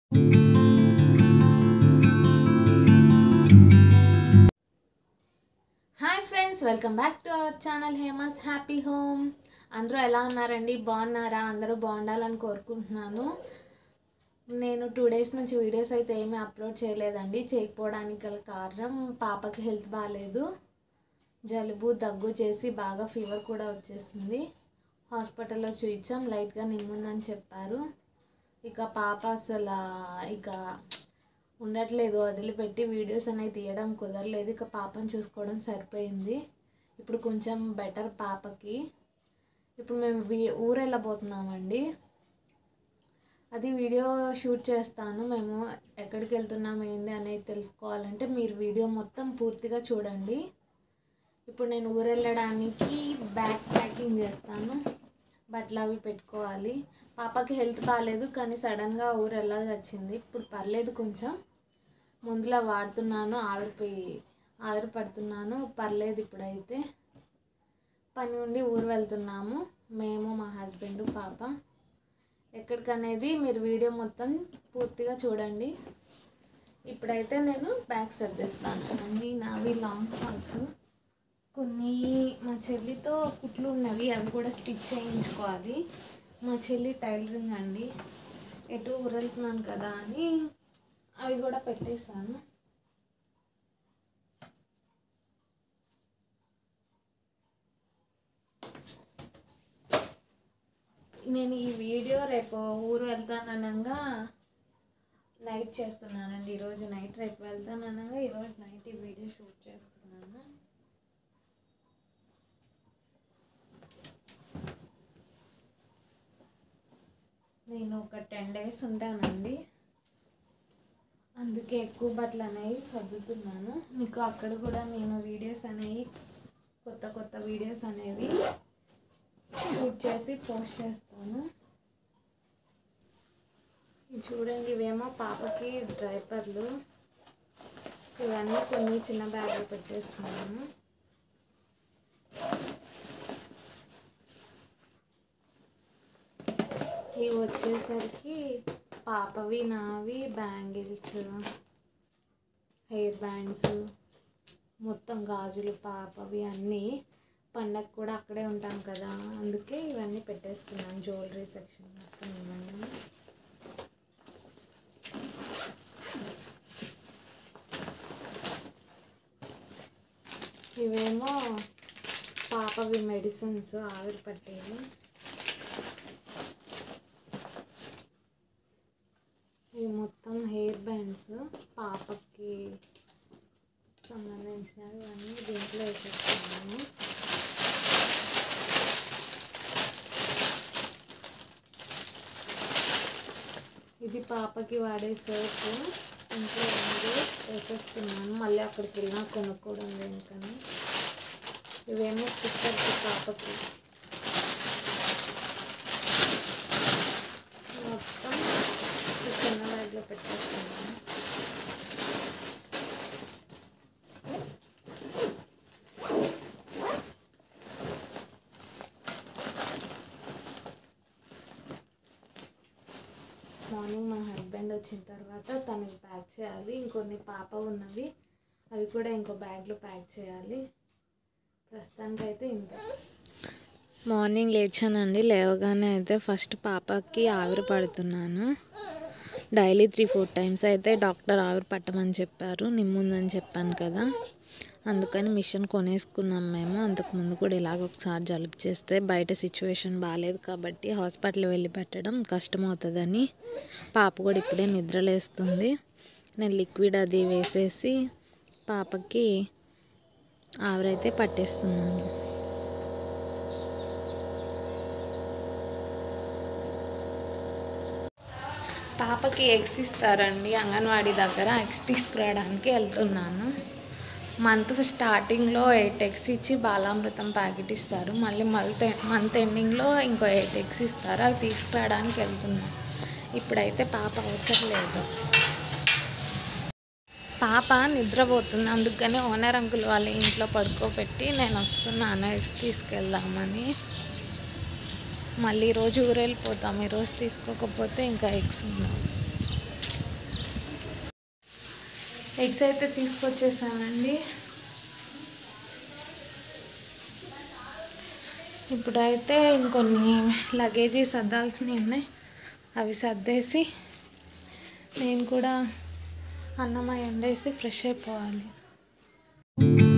hi friends welcome back to our channel Hema's happy home అందరూ ఎలా ఉన్నారండి బాగున్నారా అందరూ బాగుండాలని కోరుకుంటున్నాను నేను టూ డేస్ నుంచి వీడియోస్ అయితే ఏమీ అప్లోడ్ చేయలేదండి చేయకపోవడానికి గల కారణం పాపకి హెల్త్ బాగాలేదు జలుబు దగ్గు చేసి బాగా ఫీవర్ కూడా వచ్చేసింది హాస్పిటల్లో చూయించాం లైట్గా నిమ్ముందని చెప్పారు ఇక పాప అసలు ఇక ఉండట్లేదు వదిలిపెట్టి వీడియోస్ అనేవి తీయడం కుదరలేదు ఇక పాపను చూసుకోవడం సరిపోయింది ఇప్పుడు కొంచెం బెటర్ పాపకి ఇప్పుడు మేము వీ ఊరు వెళ్ళబోతున్నామండి అది వీడియో షూట్ చేస్తాను మేము ఎక్కడికి వెళ్తున్నాం ఏంది అనేది తెలుసుకోవాలంటే మీరు వీడియో మొత్తం పూర్తిగా చూడండి ఇప్పుడు నేను ఊరు వెళ్ళడానికి బ్యాగ్ ప్యాకింగ్ చేస్తాను బట్టలు అవి పెట్టుకోవాలి పాపకి హెల్త్ బాగాలేదు కానీ సడన్గా ఊరు వెళ్ళాల్సి వచ్చింది ఇప్పుడు పర్లేదు కొంచెం ముందులా వాడుతున్నాను ఆవిరిపోయి ఆవిరి పడుతున్నాను పర్లేదు ఇప్పుడైతే పని ఉండి ఊరు వెళ్తున్నాము మేము మా హస్బెండ్ పాప ఎక్కడికనేది మీరు వీడియో మొత్తం పూర్తిగా చూడండి ఇప్పుడైతే నేను బ్యాగ్ సర్దిస్తాను అన్నీ నావి లాంగ్ ఫ్రాక్స్ కొన్ని మా చెల్లితో కుట్లు ఉన్నవి అవి కూడా స్టిచ్ చేయించుకోవాలి మా చెల్లి టైలరింగ్ అండి ఎటు ఊరెళ్తున్నాను కదా అని అవి కూడా పెట్టేశాను నేను ఈ వీడియో రేపు ఊరు వెళ్తాననగా నైట్ చేస్తున్నానండి ఈరోజు నైట్ రేపు వెళ్తాననగా ఈరోజు నైట్ ఈ వీడియో షూట్ చేస్తున్నాను నేను ఒక టెన్ డేస్ ఉంటానండి అందుకే ఎక్కువ బట్టలు అనేవి సర్దుతున్నాను మీకు అక్కడ కూడా నేను వీడియోస్ అనేవి కొత్త కొత్త వీడియోస్ అనేవి షూట్ చేసి పోస్ట్ చేస్తాను ఇవి చూడండి ఇవేమో పాపకి డ్రైపర్లు ఇవన్నీ కొన్ని చిన్న బ్యాగ్లో పెట్టేస్తున్నాను ఇవి వచ్చేసరికి పాపవి నావి బ్యాంగిల్స్ హెయిర్ బ్యాండ్స్ మొత్తం గాజులు పాపవి అన్నీ పండగ కూడా అక్కడే ఉంటాం కదా అందుకే ఇవన్నీ పెట్టేసుకున్నాను జ్యువెలరీ సెక్షన్ మొత్తం ఇవన్నీ ఇవేమో పాపవి మెడిసిన్స్ ఆవిరి పట్టేవి ఇవి మొత్తం హెయిర్ బ్యాండ్స్ పాపకి సంబంధించినవి అన్నీ దీంట్లో వేసేస్తున్నాను ఇది పాపకి వాడే సోప్ ఇంట్లో ఉంది వేసేస్తున్నాను మళ్ళీ అక్కడికి వెళ్ళినా కొనుక్కోవడం దేనికని ఇవేమో స్టిక్కర్స్ పాపకి మొత్తం ఈ చిన్న బ్యాగ్లో పెట్టేస్తున్నాను మార్నింగ్ మా హస్బెండ్ వచ్చిన తర్వాత తనకి ప్యాక్ చేయాలి ఇంకొన్ని పాప ఉన్నవి అవి కూడా ఇంకో బ్యాగ్లో ప్యాక్ చేయాలి ప్రస్తుతానికైతే ఇంత మార్నింగ్ లేచానండి లేవగానే అయితే ఫస్ట్ పాపకి ఆవిరి పడుతున్నాను డైలీ త్రీ ఫోర్ టైమ్స్ అయితే డాక్టర్ ఆవిరి పట్టమని చెప్పారు నిమ్ముందని చెప్పాను కదా అందుకని మిషన్ కొనేసుకున్నాం మేము అంతకుముందు కూడా ఇలాగ ఒకసారి జలుబు చేస్తే బయట సిచ్యువేషన్ బాగాలేదు కాబట్టి హాస్పిటల్ వెళ్ళి పెట్టడం కష్టమవుతుందని పాప కూడా ఇప్పుడే నిద్రలేస్తుంది నేను లిక్విడ్ అది వేసేసి పాపకి ఆవిరైతే పట్టేస్తున్నాను పాపకి ఎగ్స్ ఇస్తారండి అంగన్వాడీ దగ్గర ఎగ్స్ తీసుకురావడానికి వెళ్తున్నాను మంత్ స్టార్టింగ్లో ఎయిట్ ఎగ్స్ ఇచ్చి బాలామృతం ప్యాకెట్ ఇస్తారు మళ్ళీ మంత్ మంత్ ఎండింగ్లో ఇంకో ఎయిట్ ఎగ్స్ ఇస్తారు అవి తీసుకురావడానికి వెళ్తున్నాను ఇప్పుడైతే పాప అవసరం లేదు పాప నిద్రపోతుంది అందుకని ఓనర్ అంకుల్ వాళ్ళ ఇంట్లో పడుకోబెట్టి నేను వస్తున్నాను ఎగ్స్ తీసుకెళ్దామని మళ్ళీ ఈరోజు ఊరు వెళ్ళిపోతాం ఈరోజు తీసుకోకపోతే ఇంకా ఎగ్స్ ఉన్నాం ఎగ్స్ అయితే తీసుకొచ్చేసానండి ఇప్పుడైతే ఇంకొన్ని లగేజీ సర్దాల్సినవి ఉన్నాయి అవి సర్దేసి నేను కూడా అన్నం అయి వండేసి ఫ్రెష్ అయిపోవాలి